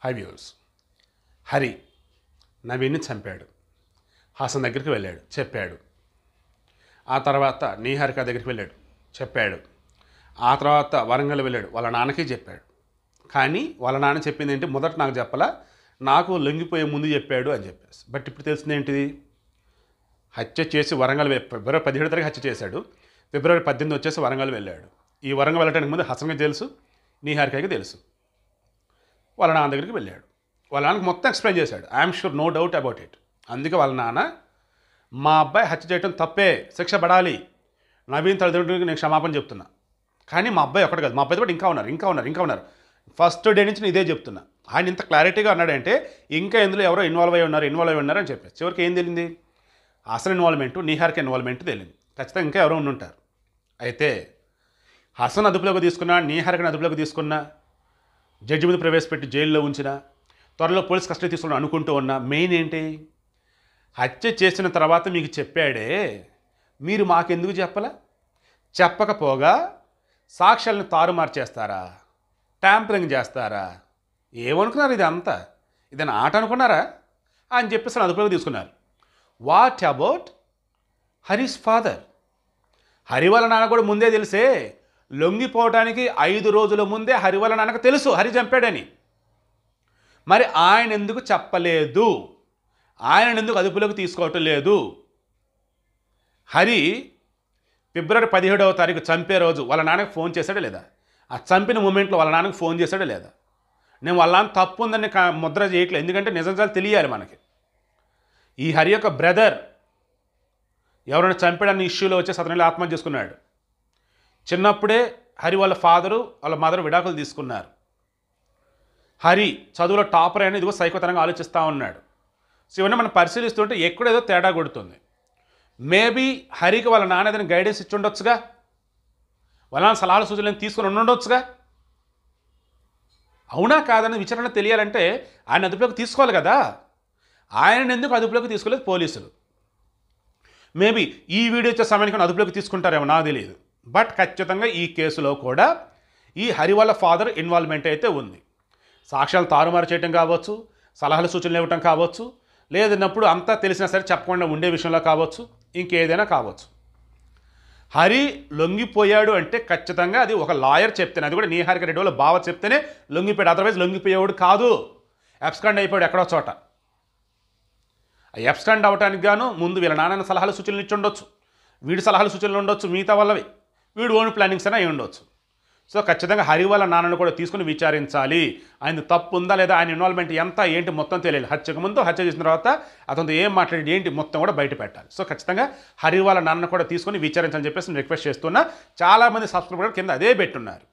high views Hari నవీన్ని చంపాడు హాసన్ దగ్గరికి వెళ్ళాడు చెప్పాడు ఆ తర్వాత నీహారిక దగ్గరికి వెళ్ళాడు చెప్పాడు ఆ తర్వాత వరంగల్ వెళ్ళాడు వాళ్ళ నాన్నకి చెప్పాడు కానీ వాళ్ళ నాన్న చెప్పింది ఏంటి మొదట నాకు చెప్పలా నాకు లొంగిపోయే ముందు చెప్పాడు అని చెప్పేసి బట్ ఇప్పుడు తెలిసింది ఏంటిది హత్య చేసి వరంగల్ వె- ఫిబ్రవరి పదిహేడు తారీఖు హత్య చేశాడు ఫిబ్రవరి పద్దెనిమిది వచ్చేసి వరంగల్ వెళ్ళాడు ఈ వరంగల్ వెళ్ళడానికి ముందు హసన్కి తెలుసు నీహారికకి తెలుసు వాళ్ళ నాన్న దగ్గరికి వెళ్ళాడు వాళ్ళ నాన్నకి మొత్తం ఎక్స్ప్లెయిన్ చేశాడు I'm sure no doubt about it అందుకే వాళ్ళ నాన్న మా అబ్బాయి హత్య చేయడం తప్పే శిక్ష పడాలి నవీన్ తల్లిదండ్రులకి నేను క్షమాపణ చెప్తున్నా కానీ మా అబ్బాయి ఒక్కడు కాదు మా అబ్బాయి కూడా ఇంకా ఉన్నారు ఇంకా ఉన్నారు ఇంకా ఉన్నారు ఫస్ట్ డే నుంచి నేను ఇదే చెప్తున్నా ఆయన ఇంత క్లారిటీగా అన్నాడంటే ఇంకా ఇందులో ఎవరో ఇన్వాల్వ్ అయి ఉన్నారు ఇన్వాల్వ్ అయి ఉన్నారు అని చెప్పేసి చివరికి ఏం తెలిసింది అసలు ఇన్వాల్వ్మెంట్ నీహార్కి ఇన్వాల్వ్మెంట్ తెలియదు ఖచ్చితంగా ఇంకా ఎవరో ఉండి ఉంటారు అయితే హసన్ అదుపులోకి తీసుకున్నా నీహార్కి అదుపులోకి తీసుకున్నా జడ్జి మీద ప్రవేశపెట్టి జైల్లో ఉంచిన త్వరలో పోలీస్ కస్టడీ తీసుకుని అనుకుంటూ ఉన్నా మెయిన్ ఏంటి హత్య చేసిన తర్వాత మీకు చెప్పాడే మీరు మాకెందుకు చెప్పలా చెప్పకపోగా సాక్ష్యాలను తారుమారు చేస్తారా ట్యాంపరింగ్ చేస్తారా ఏమనుకున్నారు ఇది అంతా ఇదని ఆట అనుకున్నారా అని చెప్పేసి నన్ను అదుపులోకి తీసుకున్నారు what about Hari's father Hari వాళ్ళ నాన్న కూడా ముందే తెలిసే లొంగిపోవడానికి ఐదు రోజుల ముందే హరి వాళ్ళ నాన్నకు తెలుసు హరి చంపాడని మరి ఆయన ఎందుకు చెప్పలేదు ఆయన ఎందుకు అదుపులోకి తీసుకోవటం లేదు హరి ఫిబ్రవరి పదిహేడవ తారీఖు చంపే రోజు వాళ్ళ నాన్నకి ఫోన్ చేశాడా లేదా ఆ చంపిన మూమెంట్లో వాళ్ళ నాన్నకి ఫోన్ చేశాడా లేదా నేను వాళ్ళ నాన్న తప్పు ఉందని కా- ముద్ర చేయట్లేదు ఎందుకంటే నిజంగా తెలియాలి మనకి ఈ హరి యొక్క బ్రదర్ ఎవరైనా చంపాడన్న ఇష్యూలో వచ్చి అతను ఆత్మహత్య చేసుకున్నాడు చిన్నప్పుడే హరి వాళ్ళ ఫాదరు వాళ్ళ మదర్ విడాకులు తీసుకున్నారు హరి చదువులో టాపర్ అయినా ఇదిగో సైకోతనంగా ఆలోచిస్తూ ఉన్నాడు సో ఇవన్నీ మనం పరిశీలిస్తుంటే ఎక్కడేదో తేడా కొడుతుంది మేబీ హరికి వాళ్ళ నాన్న ఏదైనా గైడెన్స్ ఇచ్చి ఉండొచ్చుగా వాళ్ళ నాన్న సలహాలు సూచనలు తీసుకుని ఉండొచ్చుగా అవునా కాదని విచారణ తెలియాలంటే ఆయన అదుపులోకి తీసుకోవాలి కదా ఆయన ఎందుకు అదుపులోకి తీసుకోలేదు పోలీసులు మేబీ ఈ వీడియో వచ్చే సమయానికి ఆయన అదుపులోకి తీసుకుంటారేమో నాకు తెలియదు బట్ ఖచ్చితంగా ఈ కేసులో కూడా ఈ హరి వాళ్ళ ఫాదర్ ఇన్వాల్వ్మెంట్ అయితే ఉంది సాక్ష్యాలు తారుమారు చేయటం కావచ్చు సలహాలు సూచనలు ఇవ్వటం కావచ్చు లేదన్నప్పుడు అంతా తెలిసినా సరే చెప్పకుండా ఉండే విషయంలో కావచ్చు ఇంకేదైనా కావచ్చు హరి లొంగిపోయాడు అంటే ఖచ్చితంగా అది ఒక లాయర్ చెప్తేనే అది కూడా నీహారిక రెడ్డి వాళ్ళ బావ చెప్తేనే లొంగిపోయాడు అదర్వైజ్ లొంగిపోయేవాడు కాదు అబ్స్కాండ్ అయిపోయాడు ఎక్కడో చోట ఆ ఎబ్స్టాండ్ అవడానికి గాను ముందు వీళ్ళ నాన్న సలహాలు సూచనలు ఇచ్చి ఉండొచ్చు వీడి సలహాలు సూచనలు ఉండొచ్చు మిగతా వాళ్ళవి వీడు ఓన్ ప్లానింగ్స్ అయినా అయి ఉండొచ్చు సో ఖచ్చితంగా హరి వాళ్ళ నాన్నను కూడా తీసుకుని విచారించాలి ఆయన తప్పు ఉందా లేదా ఆయన ఇన్వాల్వ్మెంట్ ఎంత ఏంటి మొత్తం తెలియాలి హత్యకు ముందు హత్య చేసిన తర్వాత అతనితో ఏం మాట్లాడి ఏంటి మొత్తం కూడా బయట పెట్టాలి సో ఖచ్చితంగా హరి వాళ్ళ నాన్న కూడా తీసుకొని విచారించాలని చెప్పేసి నేను రిక్వెస్ట్ చేస్తున్నా చాలామంది సబ్స్క్రైబర్ కింద అదే పెట్టున్నారు